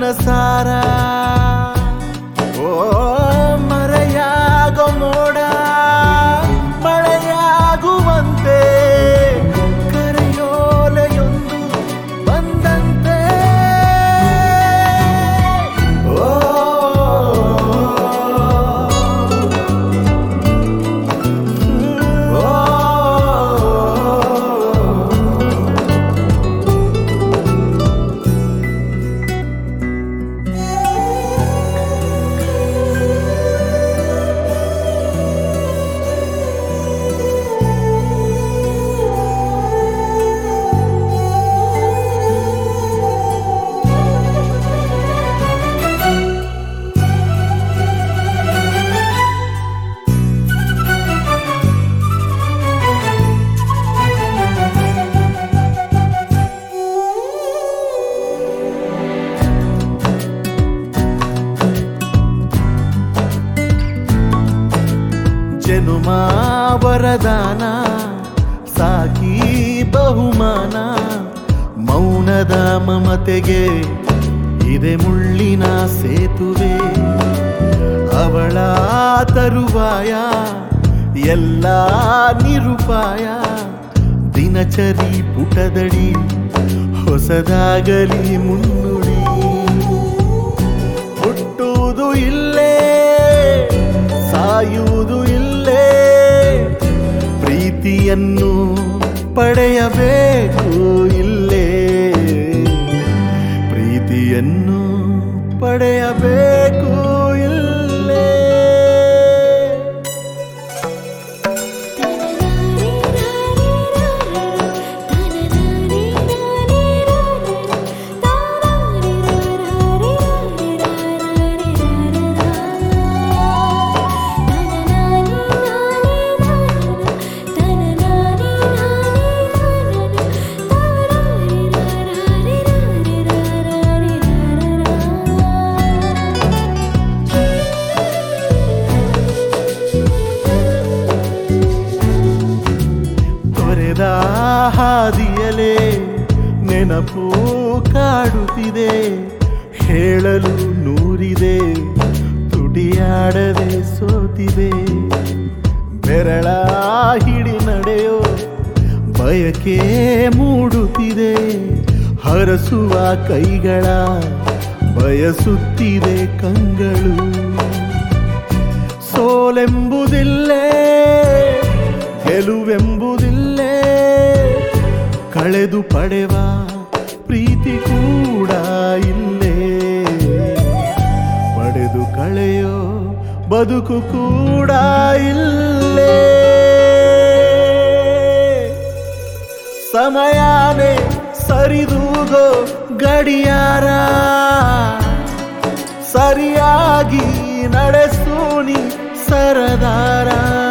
ಮನಸಾರ ಓ ಮರೆಯಾಗೋ ಮೋಡ ಮಳೆಯಾಗುವಂತೆ ಕರೆಯೋಲೆಯೊಂದು ಬಂದಂತೆ ಓ ಜನುಮ ವರದಾನ ಸಾಕಿ ಬಹುಮಾನ ಮೌನದ ಮಮತೆಗೆ ಇದೆ ಮುಳ್ಳಿನ ಸೇತುವೆ ಅವಳ ತರುವಾಯ ಎಲ್ಲ ನಿರುಪಾಯ ದಿನಚರಿ ಪುಟದಡಿ ಹೊಸದಾಗಲಿ ಮುನ್ನುಡಿ ಹುಟ್ಟುವುದು ಇಲ್ಲೇ ಸಾಯುವುದು ಇಲ್ಲೇ ಪ್ರೀತಿಯನ್ನು ಪಡೆಯಬೇಕು ಇಲ್ಲೇ ಪ್ರೀತಿಯನ್ನು ಪಡೆಯಬೇಕು ಇಲ್ಲೇ ತೊರೆದ ಹಾದಿಯಲೇ ನೆನಪು ಕಾಡುತ್ತಿದೆ ಹೇಳಲು ನೂರಿದೆ ತುಡಿಯಾಡದೆ ಸೋತಿದೆ ಬೆರಳ ಹಿಡಿ ನಡೆಯೋ ಬಯಕೆ ಮೂಡುತ್ತಿದೆ ಹರಸುವ ಕೈಗಳ ಬಯಸುತ್ತಿದೆ ಕಂಗಳು ಸೋಲೆಂಬುದಿಲ್ಲೇ ಗೆಲುವೆಂಬುದಿಲ್ಲೇ ಕಳೆದು ಪಡೆವ ಪ್ರೀತಿ ಕೂಡ ಇಲ್ಲೇ ಪಡೆದು ಕಳೆಯೋ ಬದುಕು ಕೂಡ ಇಲ್ಲೇ ಸಮಯಾನೇ ಸರಿದೂಗೋ ಗಡಿಯಾರ ಸರಿಯಾಗಿ ನಡೆಸು ನೀ ಸರದಾರ